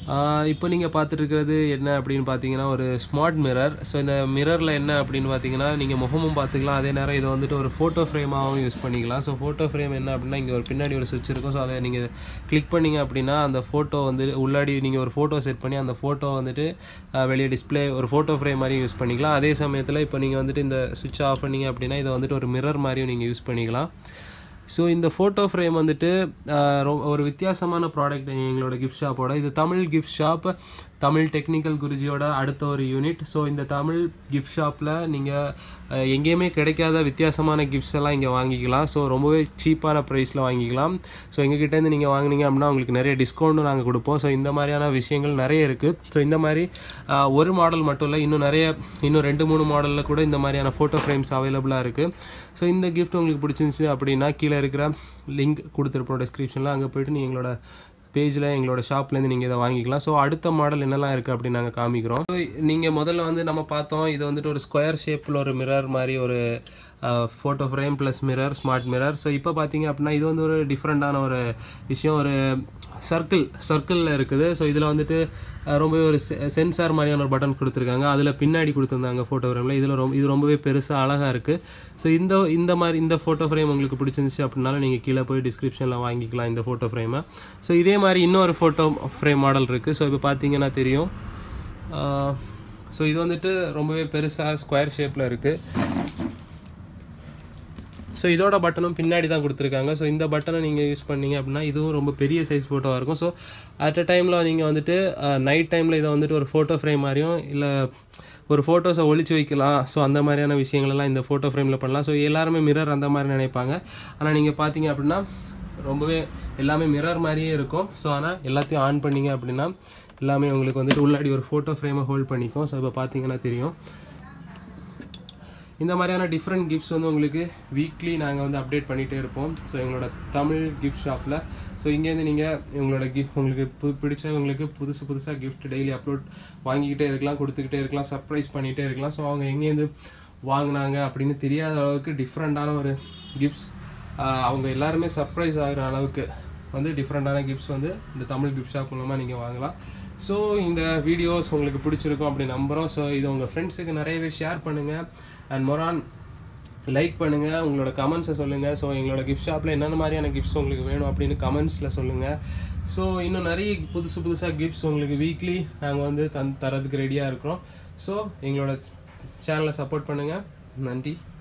இப்போ நீங்கள் பார்த்துட்டு இருக்கிறது என்ன அப்படின்னு பார்த்தீங்கன்னா ஒரு ஸ்மார்ட் மிரர் ஸோ இந்த மிரரில் என்ன அப்படின்னு பார்த்தீங்கன்னா நீங்கள் முகமும் பார்த்துக்கலாம் அதே நேரம் இதை வந்துட்டு ஒரு ஃபோட்டோ ஃப்ரேமாகவும் யூஸ் பண்ணிக்கலாம் ஸோ ஃபோட்டோ ஃப்ரேம் என்ன அப்படின்னா இங்கே ஒரு பின்னாடி ஒரு சுவிட்ச் இருக்கும் ஸோ அதை நீங்கள் கிளிக் பண்ணீங்க அப்படின்னா அந்த ஃபோட்டோ வந்து உள்ளாடி நீங்கள் ஒரு ஃபோட்டோ செட் பண்ணி அந்த ஃபோட்டோ வந்துட்டு அஹ், வெளியே டிஸ்ப்ளே ஒரு ஃபோட்டோ ஃப்ரேம் மாதிரி யூஸ் பண்ணிக்கலாம் அதே சமயத்தில் இப்போ நீங்கள் வந்துட்டு இந்த சுவிட்ச் ஆஃப் பண்ணீங்க அப்படின்னா இதை வந்துட்டு ஒரு மிரர் மாதிரியும் நீங்கள் யூஸ் பண்ணிக்கலாம் ஸோ இந்த ஃபோட்டோ ஃப்ரேம் வந்துட்டு ஆஹ், ரொ- ஒரு வித்தியாசமான ப்ராடக்ட் எங்களோட கிஃப்ட் ஷாப்போட இது Tamil gift shop Tamil technical குருஜியோட அடுத்த ஒரு யூனிட் ஸோ இந்த தமிழ் கிஃப்ட் ஷாப்பில் நீங்கள் எங்கேயுமே கிடைக்காத வித்தியாசமான கிஃப்ட்ஸ் எல்லாம் இங்கே வாங்கிக்கலாம் ஸோ ரொம்பவே சீப்பான ப்ரைஸில் வாங்கிக்கலாம் ஸோ எங்ககிட்டேருந்து நீங்கள் வாங்குனீங்க அப்படின்னா உங்களுக்கு நிறைய டிஸ்கவுண்ட்டும் நாங்கள் கொடுப்போம் ஸோ இந்த மாதிரியான விஷயங்கள் நிறைய இருக்குது ஸோ இந்த மாதிரி ஆஹ், ஒரு மாடல் மட்டும் இல்லை இன்னும் நிறைய இன்னும் ரெண்டு மூணு மாடலில் கூட இந்த மாதிரியான ஃபோட்டோ ஃப்ரேம்ஸ் அவைலபிளாக இருக்குது ஸோ இந்த கிஃப்ட் உங்களுக்கு பிடிச்சிருந்துச்சு அப்படின்னா கீழே இருக்கிற லிங்க் கொடுத்துருப்போம் டிஸ்கிரிப்ஷனில் அங்கே போயிட்டு நீங்கள் எங்களோட பேஜில் எங்களோட ஷாப்லேருந்து நீங்கள் இதை வாங்கிக்கலாம் ஸோ அடுத்த மாடல் என்னெல்லாம் இருக்குது அப்படின்னு நாங்கள் காமிக்கிறோம் ஸோ நீங்கள் முதல்ல வந்து நம்ம பார்த்தோம் இது வந்துட்டு ஒரு ஸ்கொயர் ஷேப்பில் ஒரு மிரர் மாதிரி ஒரு photo frame plus mirror smart mirror so இப்போ பார்த்தீங்க அப்படின்னா இது வந்து ஒரு டிஃப்ரெண்ட்டான ஒரு விஷயம் ஒரு சர்க்கிள் சர்க்கிளில் இருக்குது ஸோ இதில் வந்துட்டு அஹ், ரொம்பவே ஒரு சென்சார் மாதிரியான ஒரு பட்டன் கொடுத்துருக்காங்க அதில் பின்னாடி கொடுத்துருந்தாங்க ஃபோட்டோ ஃப்ரேமில் இதில் ரொம்ப இது ரொம்பவே பெருசாக அழகாக இருக்குது ஸோ இந்த இந்த மாதிரி இந்த ஃபோட்டோ ஃப்ரேம் உங்களுக்கு பிடிச்சிருந்துச்சு அப்படின்னாலும் நீங்கள் கீழே போய் டிஸ்கிரிப்ஷனில் வாங்கிக்கலாம் இந்த ஃபோட்டோ ஃப்ரேமை ஸோ இதே மாதிரி இன்னொரு ஃபோட்டோ ஃப்ரேம் மாடல் இருக்குது ஸோ இப்போ பார்த்தீங்கன்னா தெரியும் ஸோ இது வந்துட்டு ரொம்பவே பெருசாக ஸ்கொயர் ஷேப்பில் இருக்குது ஸோ இதோட பட்டனும் பின்னாடி தான் கொடுத்துருக்காங்க ஸோ இந்த பட்டனை நீங்கள் யூஸ் பண்ணீங்க அப்படின்னா இதுவும் ரொம்ப பெரிய சைஸ் ஃபோட்டோவாக இருக்கும் ஸோ அட் அ டைமில் நீங்கள் வந்துட்டு நைட் டைமில் இதை வந்துட்டு ஒரு ஃபோட்டோ ஃப்ரேம் மாதிரியும் இல்லை ஒரு ஃபோட்டோஸை ஒளிச்சு வைக்கலாம் ஸோ அந்த மாதிரியான விஷயங்களெல்லாம் இந்த ஃபோட்டோ ஃப்ரேமில் பண்ணலாம் ஸோ எல்லாருமே மிரர் அந்த மாதிரி நினைப்பாங்க ஆனால் நீங்கள் பார்த்தீங்க அப்படின்னா ரொம்பவே எல்லாமே மிரர் மாதிரியே இருக்கும் ஸோ ஆனால் எல்லாத்தையும் ஆன் பண்ணீங்க அப்படின்னா எல்லாமே உங்களுக்கு வந்துட்டு உள்ளாடி ஒரு ஃபோட்டோ ஃப்ரேமை ஹோல்ட் பண்ணிக்கும் ஸோ இப்போ பார்த்தீங்கன்னா தெரியும் இந்த மாதிரியான டிஃப்ரெண்ட் கிஃப்ட்ஸ் வந்து உங்களுக்கு வீக்லி நாங்கள் வந்து அப்டேட் பண்ணிகிட்டே இருப்போம் ஸோ எங்களோட தமிழ் கிஃப்ட் ஷாப்பில் ஸோ இங்கேருந்து நீங்கள் உங்களோட கிஃப்ட் உங்களுக்கு பு பிடிச்சவங்களுக்கு புதுசு புதுசாக கிஃப்ட் டெய்லி அப்லோட் வாங்கிக்கிட்டே இருக்கலாம் கொடுத்துக்கிட்டே இருக்கலாம் சர்ப்ரைஸ் பண்ணிகிட்டே இருக்கலாம் ஸோ அவங்க எங்கேருந்து வாங்கினாங்க அப்படின்னு தெரியாத அளவுக்கு டிஃப்ரெண்ட்டான ஒரு கிஃப்ட்ஸ் அவங்க எல்லாருமே சர்ப்ரைஸ் ஆகிற அளவுக்கு வந்து டிஃப்ரெண்ட்டான கிஃப்ட்ஸ் வந்து இந்த தமிழ் கிஃப்ட் ஷாப் மூலமாக நீங்கள் வாங்கலாம் ஸோ இந்த வீடியோஸ் உங்களுக்கு பிடிச்சிருக்கும் அப்படி நம்புகிறோம் ஸோ இது உங்கள் ஃப்ரெண்ட்ஸுக்கு நிறையவே ஷேர் பண்ணுங்கள் அண்ட் மொரான் லைக் பண்ணுங்கள் உங்களோட கமெண்ட்ஸை சொல்லுங்கள் ஸோ எங்களோட கிஃப்ட் ஷாப்பில் என்னென்ன மாதிரியான கிஃப்ட்ஸ் உங்களுக்கு வேணும் அப்படின்னு கமெண்ட்ஸில் சொல்லுங்கள் ஸோ இன்னும் நிறைய புதுசு புதுசாக கிஃப்ட்ஸ் உங்களுக்கு வீக்லி நாங்கள் வந்து தன் தரதுக்கு ரெடியாக இருக்கிறோம் ஸோ எங்களோட சேனலை சப்போர்ட் பண்ணுங்கள் நன்றி